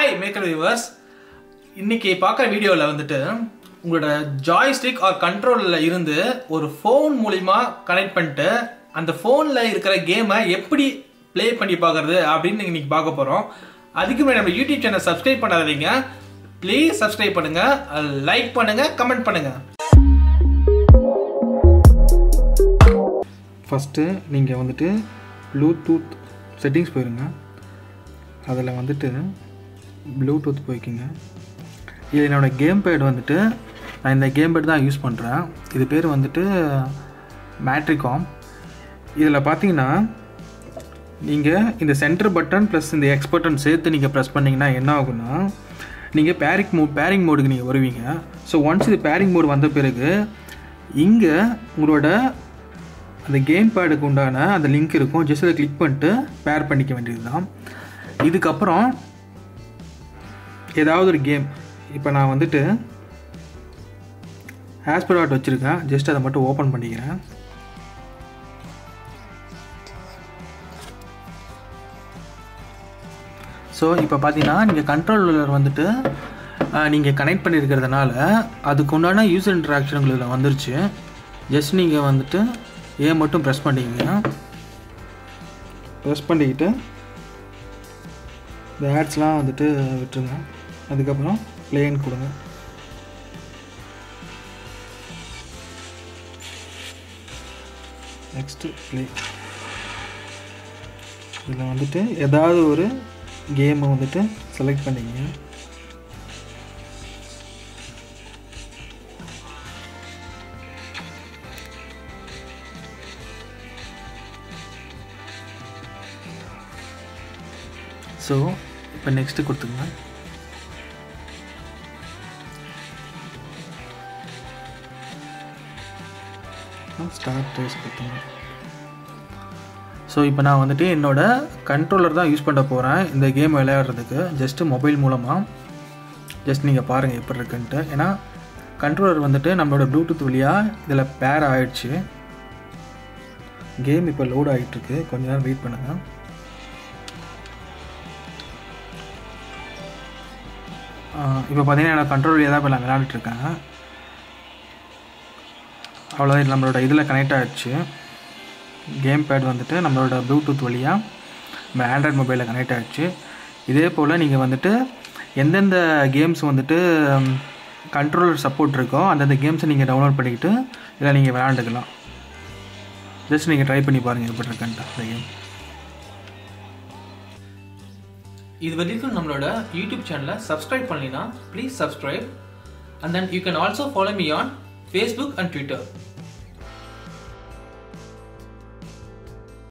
hi maker viewers இன்னைக்கு பார்க்குற வீடியோவில் வந்துட்டு உங்களோட ஜாய்ஸ்டிக் ஆர் கண்ட்ரோலில் இருந்து ஒரு ஃபோன் மூலிமா கனெக்ட் பண்ணிட்டு அந்த ஃபோனில் இருக்கிற கேமை எப்படி ப்ளே பண்ணி பார்க்கறது அப்படின்னு இன்னைக்கு பார்க்க போகிறோம் அதுக்கு முன்னாடி நம்ம யூடியூப் சேனல் சப்ஸ்கிரைப் பண்ணாதீங்க ப்ளீஸ் சப்ஸ்கிரைப் பண்ணுங்க லைக் பண்ணுங்க கமெண்ட் பண்ணுங்க ஃபஸ்ட்டு நீங்கள் வந்துட்டு ப்ளூடூத் செட்டிங்ஸ் போயிருங்க அதில் வந்துட்டு ப்ளூடூத் போய்க்கிங்க இது என்னோடய கேம் பேட் வந்துட்டு நான் இந்த கேம் பேட் தான் யூஸ் பண்ணுறேன் இது பேர் வந்துட்டு மேட்ரிகாம் இதில் பார்த்தீங்கன்னா நீங்கள் இந்த சென்டர் பட்டன் ப்ளஸ் இந்த எக்ஸ் பட்டன் சேர்த்து நீங்கள் ப்ரெஸ் பண்ணிங்கன்னா என்ன ஆகும்னா நீங்கள் பேரிக் மோட் பேரிங் மோடுக்கு நீங்கள் வருவீங்க ஸோ ஒன்ஸ் இது பேரிங் மோடு வந்த பிறகு இங்கே உங்களோட அந்த கேம் பேடுக்கு உண்டான அந்த லிங்க் இருக்கும் ஜஸ்ட் அதை கிளிக் பண்ணிட்டு பேர் பண்ணிக்க வேண்டியது தான் இதுக்கப்புறம் ஏதாவது ஒரு கேம் இப்போ நான் வந்துட்டு ஆஸ்பிராட் வச்சுருக்கேன் ஜஸ்ட் அதை மட்டும் ஓப்பன் பண்ணிக்கிறேன் ஸோ இப்போ பார்த்தீங்கன்னா நீங்கள் கண்ட்ரோலர் வந்துட்டு நீங்கள் கனெக்ட் பண்ணியிருக்கிறதுனால அதுக்கு உண்டான யூசர் இன்ட்ராக்ஷன் உங்களுக்கு வந்துருச்சு ஜஸ்ட் நீங்கள் வந்துட்டு ஏ மட்டும் ப்ரெஸ் பண்ணிக்கங்க ப்ரெஸ் பண்ணிக்கிட்டு இந்த ஆட்ஸ்லாம் வந்துட்டு விட்டுருங்க அதுக்கப்புறம் ப்ளேன் கொடுங்க நெக்ஸ்ட்டு ப்ளே இதில் வந்துட்டு ஏதாவது ஒரு கேமை வந்துட்டு செலக்ட் பண்ணிங்க ஸோ இப்போ நெக்ஸ்ட்டு கொடுத்துங்க ஸ்டார்ட் ட்ரேஸ் கொடுத்துங்க ஸோ இப்போ நான் வந்துட்டு என்னோடய கண்ட்ரோலர் தான் யூஸ் பண்ண போகிறேன் இந்த கேம் விளையாடுறதுக்கு ஜஸ்ட்டு மொபைல் மூலமாக ஜஸ்ட் நீங்கள் பாருங்கள் எப்படி இருக்குன்ட்டு ஏன்னா கண்ட்ரோலர் வந்துட்டு நம்மளோட ப்ளூடூத் வழியாக இதில் பேர் ஆகிடுச்சு கேம் இப்போ லோட் ஆகிட்டுருக்கு கொஞ்ச நேரம் வெயிட் பண்ணுங்கள் இப்போ பார்த்தீங்கன்னா என்னோட கண்ட்ரோல் வழியாக தான் இப்போ நான் விளையாண்டுட்ருக்கேன் அவ்வளோதான் இது நம்மளோட இதில் கனெக்ட் ஆகிடுச்சு கேம் பேட் வந்துட்டு நம்மளோட ப்ளூடூத் வழியாக நம்ம ஆண்ட்ராய்ட் மொபைலில் கனெக்ட் ஆகிடுச்சு இதே போல் நீங்கள் வந்துட்டு எந்தெந்த கேம்ஸ் வந்துட்டு கண்ட்ரோலர் சப்போர்ட் இருக்கோ அந்தந்த கேம்ஸை நீங்கள் டவுன்லோட் பண்ணிக்கிட்டு இதில் நீங்கள் விளையாண்டுக்கலாம் ஜஸ்ட் நீங்கள் ட்ரை பண்ணி பாருங்கள் எப்படி இருக்குன்ட்டு அந்த கேம் இது வரைக்கும் நம்மளோட யூடியூப் சேனலை சப்ஸ்கிரைப் பண்ணலைன்னா please subscribe and then you can also follow me on Facebook and Twitter